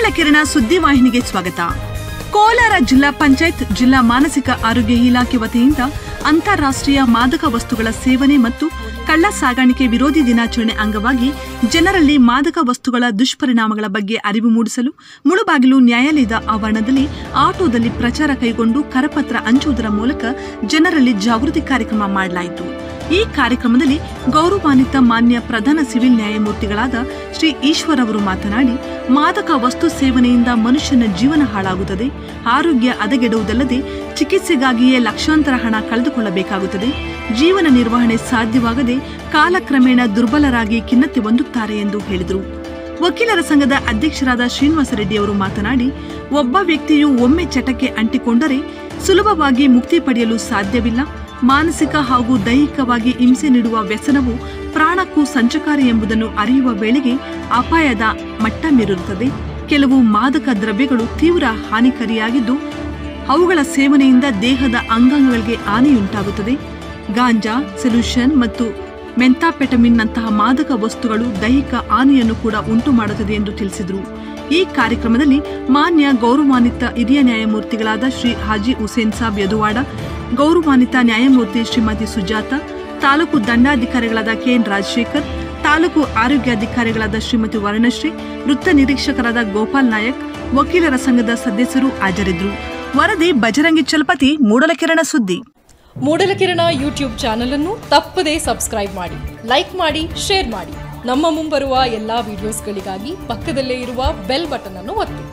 ಮೂಡಲಕಿರಣ ಸುದ್ದಿವಾಹಿನಿಗೆ ಸ್ವಾಗತ ಕೋಲಾರ ಜಿಲ್ಲಾ ಪಂಚಾಯತ್ ಜಿಲ್ಲಾ ಮಾನಸಿಕ ಆರೋಗ್ಯ ಇಲಾಖೆ ವತಿಯಿಂದ ಅಂತಾರಾಷ್ಟ್ರೀಯ ಮಾದಕ ವಸ್ತುಗಳ ಸೇವನೆ ಮತ್ತು ಕಳ್ಳ ಸಾಗಾಣಿಕೆ ವಿರೋಧಿ ದಿನಾಚರಣೆ ಅಂಗವಾಗಿ ಜನರಲ್ಲಿ ಮಾದಕ ವಸ್ತುಗಳ ದುಷ್ಪರಿಣಾಮಗಳ ಬಗ್ಗೆ ಅರಿವು ಮೂಡಿಸಲು ಮುಳುಬಾಗಿಲು ನ್ಯಾಯಾಲಯದ ಆವರಣದಲ್ಲಿ ಆಟೋದಲ್ಲಿ ಪ್ರಚಾರ ಕೈಗೊಂಡು ಕರಪತ್ರ ಹಂಚುವುದರ ಮೂಲಕ ಜನರಲ್ಲಿ ಜಾಗೃತಿ ಕಾರ್ಯಕ್ರಮ ಮಾಡಲಾಯಿತು ಈ ಕಾರ್ಯಕ್ರಮದಲ್ಲಿ ಗೌರವಾನ್ವಿತ ಮಾನ್ಯ ಪ್ರಧಾನ ಸಿವಿಲ್ ನ್ಯಾಯಮೂರ್ತಿಗಳಾದ ಶ್ರೀ ಈಶ್ವರ್ ಅವರು ಮಾತನಾಡಿ ಮಾದಕ ವಸ್ತು ಸೇವನೆಯಿಂದ ಮನುಷ್ಯನ ಜೀವನ ಹಾಳಾಗುತ್ತದೆ ಆರೋಗ್ಯ ಹದಗೆಡುವುದಲ್ಲದೆ ಚಿಕಿತ್ಸೆಗಾಗಿಯೇ ಲಕ್ಷಾಂತರ ಹಣ ಕಳೆದುಕೊಳ್ಳಬೇಕಾಗುತ್ತದೆ ಜೀವನ ನಿರ್ವಹಣೆ ಸಾಧ್ಯವಾಗದೆ ಕಾಲಕ್ರಮೇಣ ದುರ್ಬಲರಾಗಿ ಖಿನ್ನತೆ ಹೊಂದುತ್ತಾರೆ ಎಂದು ಹೇಳಿದರು ವಕೀಲರ ಸಂಘದ ಅಧ್ಯಕ್ಷರಾದ ಶ್ರೀನಿವಾಸ ರೆಡ್ಡಿ ಅವರು ಮಾತನಾಡಿ ಒಬ್ಬ ವ್ಯಕ್ತಿಯು ಒಮ್ಮೆ ಚಟಕ್ಕೆ ಅಂಟಿಕೊಂಡರೆ ಸುಲಭವಾಗಿ ಮುಕ್ತಿ ಪಡೆಯಲು ಸಾಧ್ಯವಿಲ್ಲ ಮಾನಸಿಕ ಹಾಗೂ ದೈಹಿಕವಾಗಿ ಹಿಂಸೆ ನೀಡುವ ವ್ಯಸನವು ಪ್ರಾಣಕ್ಕೂ ಸಂಚಕಾರಿ ಎಂಬುದನ್ನು ಅರಿಯುವ ವೇಳೆಗೆ ಅಪಾಯದ ಮಟ್ಟ ಮೀರುತ್ತದೆ ಕೆಲವು ಮಾದಕ ದ್ರವ್ಯಗಳು ತೀವ್ರ ಹಾನಿಕಾರಿಯಾಗಿದ್ದು ಅವುಗಳ ಸೇವನೆಯಿಂದ ದೇಹದ ಅಂಗಾಂಗಗಳಿಗೆ ಹಾನಿಯುಂಟಾಗುತ್ತದೆ ಗಾಂಜಾ ಸೊಲ್ಯೂಷನ್ ಮತ್ತು ಮೆಂಥಾಪೆಟಮಿನ್ನಂತಹ ಮಾದಕ ವಸ್ತುಗಳು ದೈಹಿಕ ಹಾನಿಯನ್ನು ಕೂಡ ಉಂಟು ಮಾಡುತ್ತದೆ ಎಂದು ತಿಳಿಸಿದರು ಈ ಕಾರ್ಯಕ್ರಮದಲ್ಲಿ ಮಾನ್ಯ ಗೌರವಾನ್ವಿತ ಹಿರಿಯ ನ್ಯಾಯಮೂರ್ತಿಗಳಾದ ಶ್ರೀ ಹಾಜಿ ಹುಸೇನ್ ಸಾಬ್ ಯದುವಾಡ ಗೌರವಾನ್ವಿತ ನ್ಯಾಯಮೂರ್ತಿ ಶ್ರೀಮತಿ ಸುಜಾತ ತಾಲೂಕು ದಂಡಾಧಿಕಾರಿಗಳಾದ ಕೆಎನ್ ರಾಜಶೇಖರ್ ತಾಲೂಕು ಆರೋಗ್ಯಾಧಿಕಾರಿಗಳಾದ ಶ್ರೀಮತಿ ವರ್ಣಶ್ರೀ ವೃತ್ತ ನಿರೀಕ್ಷಕರಾದ ಗೋಪಾಲ್ ನಾಯಕ್ ವಕೀಲರ ಸಂಘದ ಸದಸ್ಯರು ಹಾಜರಿದ್ದರು ವರದಿ ಬಜರಂಗಿ ಚಲಪತಿ ಮೂಡಲಕಿರಣ ಸುದ್ದಿ ಮೂಡಲಕಿರಣ ಯೂಟ್ಯೂಬ್ ಚಾನಲ್ ಅನ್ನು ತಪ್ಪದೇ ಸಬ್ಸ್ಕ್ರೈಬ್ ಮಾಡಿ ಲೈಕ್ ಮಾಡಿ ಶೇರ್ ಮಾಡಿ ನಮ್ಮ ಮುಂಬರುವ ಎಲ್ಲಾ ವಿಡಿಯೋಸ್ಗಳಿಗಾಗಿ ಪಕ್ಕದಲ್ಲೇ ಇರುವ ಬೆಲ್ ಬಟನ್ ಅನ್ನು ಒತ್ತಿ